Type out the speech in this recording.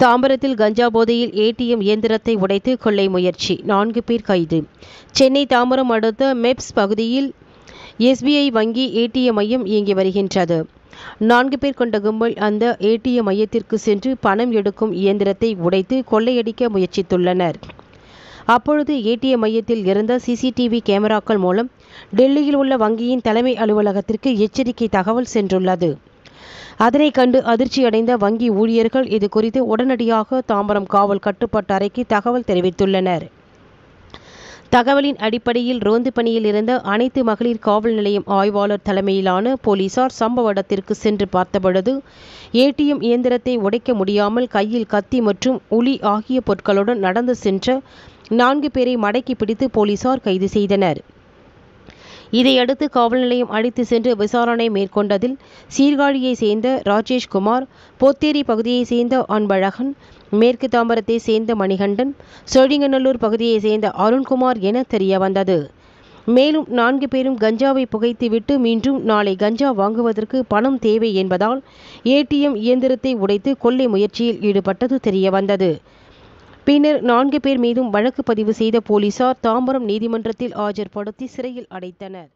தாம்பரத்தில் கஞ்சா போதையில் ஏடிஎம் இயந்திரத்தை உடைத்து கொள்ளை முயற்சி நான்கு பேர் கைது சென்னை தாம்பரம் அடுத்த மெப்ஸ் பகுதியில் எஸ்பிஐ வங்கி ஏடிஎம் மையம் இயங்கி வருகின்றது நான்கு பேர் கொண்ட கும்பல் அந்த ஏடிஎம் மையத்திற்கு சென்று பணம் எடுக்கும் இயந்திரத்தை உடைத்து கொள்ளையடிக்க முயற்சித்துள்ளனர் அப்பொழுது ஏடிஎம் மையத்தில் இருந்த சிசிடிவி கேமராக்கள் மூலம் டெல்லியில் உள்ள வங்கியின் தலைமை அலுவலகத்திற்கு எச்சரிக்கை தகவல் சென்றுள்ளது அதனை கண்டு அதிர்ச்சியடைந்த வங்கி ஊழியர்கள் இது குறித்து உடனடியாக தாம்பரம் காவல் கட்டுப்பாட்டு அறைக்கு தகவல் தெரிவித்துள்ளனர் தகவலின் அடிப்படையில் ரோந்து பணியில் இருந்த அனைத்து மகளிர் காவல் நிலையம் ஆய்வாளர் தலைமையிலான போலீசார் சம்பவ இடத்திற்கு சென்று பார்த்தபொழுது ஏடிஎம் இயந்திரத்தை உடைக்க முடியாமல் கையில் கத்தி மற்றும் உளி ஆகிய பொருட்களுடன் நடந்து சென்ற நான்கு பேரை மடக்கி பிடித்து போலீசார் கைது செய்தனர் இதையடுத்து காவல் நிலையம் அழைத்து சென்று விசாரணை மேற்கொண்டதில் சீர்காழியை சேர்ந்த ராஜேஷ்குமார் போத்தேரி பகுதியை சேர்ந்த அன்பழகன் மேற்கு தாம்பரத்தை சேர்ந்த மணிகண்டன் சோழிங்கநல்லூர் பகுதியை சேர்ந்த அருண்குமார் என தெரிய வந்தது மேலும் நான்கு பேரும் கஞ்சாவை புகைத்துவிட்டு மீண்டும் நாளை கஞ்சா வாங்குவதற்கு பணம் தேவை என்பதால் ஏடிஎம் இயந்திரத்தை உடைத்து கொள்ளை முயற்சியில் ஈடுபட்டது தெரிய வந்தது பின்னர் நான்கு பேர் மீதும் வழக்கு பதிவு செய்த போலீசார் தாம்பரம் நீதிமன்றத்தில் ஆஜர்படுத்தி சிறையில் அடைத்தனர்